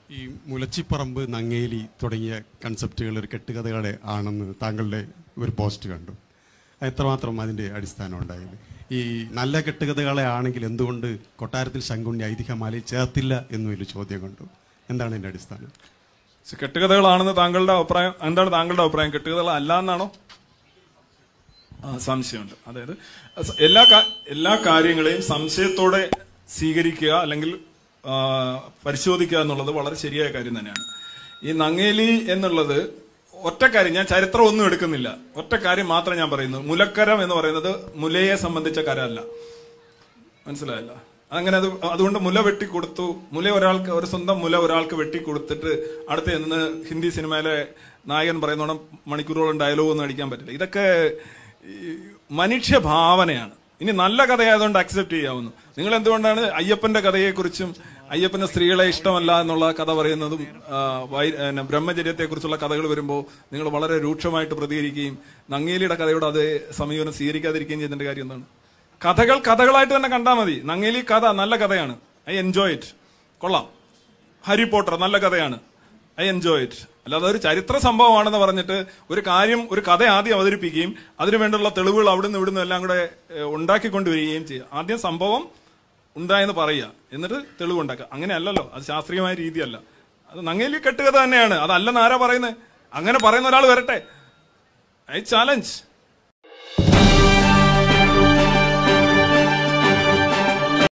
ഈ മുലച്ചിപ്പറമ്പ് നങ്ങേലി തുടങ്ങിയ കൺസെപ്റ്റുകൾ ഒരു കെട്ടുകഥകളെ ആണെന്ന് താങ്കളുടെ ഒരു പോസ്റ്റ് കണ്ടു അത് എത്രമാത്രം അതിൻ്റെ അടിസ്ഥാനം ഉണ്ടായത് ഈ നല്ല കെട്ടുകഥകളെ ആണെങ്കിൽ എന്തുകൊണ്ട് കൊട്ടാരത്തിൽ ശങ്കുണ്ണി ഐതിഹ്യമാലയിൽ ചേർത്തില്ല എന്നൊരു ചോദ്യം കണ്ടു എന്താണ് ഇതിൻ്റെ അടിസ്ഥാനം പക്ഷെ കെട്ടുകഥകളാണെന്ന് താങ്കളുടെ അഭിപ്രായം എന്താണ് താങ്കളുടെ അഭിപ്രായം കെട്ടുകഥകൾ അല്ല എന്നാണോ ആ, സംശയമുണ്ട് അതായത് സ- എല്ലാ കാ- എല്ലാ കാര്യങ്ങളെയും സംശയത്തോടെ സ്വീകരിക്കുക അല്ലെങ്കിൽ ആ, പരിശോധിക്കുക എന്നുള്ളത് വളരെ ശരിയായ കാര്യം തന്നെയാണ് ഈ നങ്ങേലി എന്നുള്ളത് ഒറ്റ കാര്യം ഞാൻ ചരിത്രം ഒന്നും എടുക്കുന്നില്ല ഒറ്റ കാര്യം മാത്രം ഞാൻ പറയുന്നു മുലക്കരം എന്ന് പറയുന്നത് മുലയെ സംബന്ധിച്ച കരമല്ല മനസ്സിലായല്ല അങ്ങനെ അത് അതുകൊണ്ട് മുല വെട്ടി കൊടുത്തു മുല ഒരാൾക്ക് ഒരു സ്വന്തം മുല ഒരാൾക്ക് വെട്ടി കൊടുത്തിട്ട് അടുത്ത് നിന്ന് ഹിന്ദി സിനിമയിലെ നായകൻ പറയുന്നോണം മണിക്കൂറോളം ഡയലോഗ് ഒന്നും അടിക്കാൻ പറ്റില്ല ഇതൊക്കെ ഈ മനുഷ്യ ഭാവനയാണ് ഇനി നല്ല കഥയായതുകൊണ്ട് അക്സെപ്റ്റ് ചെയ്യാവുന്നു നിങ്ങൾ എന്തുകൊണ്ടാണ് അയ്യപ്പന്റെ കഥയെക്കുറിച്ചും അയ്യപ്പന് സ്ത്രീകളെ ഇഷ്ടമല്ല എന്നുള്ള കഥ പറയുന്നതും ആ, വൈ- പിന്നെ ബ്രഹ്മചര്യത്തെക്കുറിച്ചുള്ള കഥകൾ വരുമ്പോൾ നിങ്ങൾ വളരെ രൂക്ഷമായിട്ട് പ്രതികരിക്കുകയും നങ്ങേലിയുടെ കഥയോട് അതേ സമീപനം സ്വീകരിക്കാതിരിക്കുകയും ചെയ്യുന്നതിന്റെ കാര്യം എന്താണ് കഥകൾ കഥകളായിട്ട് തന്നെ കണ്ടാൽ മതി നങ്ങേലി കഥ നല്ല കഥയാണ് ഐ എൻജോയ് ഇറ്റ് കൊള്ളാം ഹാരി പോട്ടർ നല്ല കഥയാണ് ഐ എൻജോയ് ഇറ്റ് അല്ലാതെ ഒരു ചരിത്ര സംഭവമാണെന്ന് പറഞ്ഞിട്ട് ഒരു കാര്യം ഒരു കഥ ആദ്യം അവതരിപ്പിക്കുകയും അതിനു വേണ്ടിയുള്ള തെളിവുകൾ അവിടുന്ന് ഇവിടുന്ന് എല്ലാം കൂടെ ഏഹ്, ഉണ്ടാക്കിക്കൊണ്ടുവരികയും ചെയ്യുക ആദ്യം സംഭവം ഉണ്ടായെന്ന് പറയുക എന്നിട്ട് തെളിവുണ്ടാക്കുക അങ്ങനെയല്ലല്ലോ അത് ശാസ്ത്രീയമായ രീതിയല്ല അത് നങ്ങേലി കെട്ടുകഥ തന്നെയാണ് അതല്ലെന്ന് ആരാ പറയുന്നത് അങ്ങനെ പറയുന്ന ഒരാൾ വരട്ടെ ഐ ചാലഞ്ച്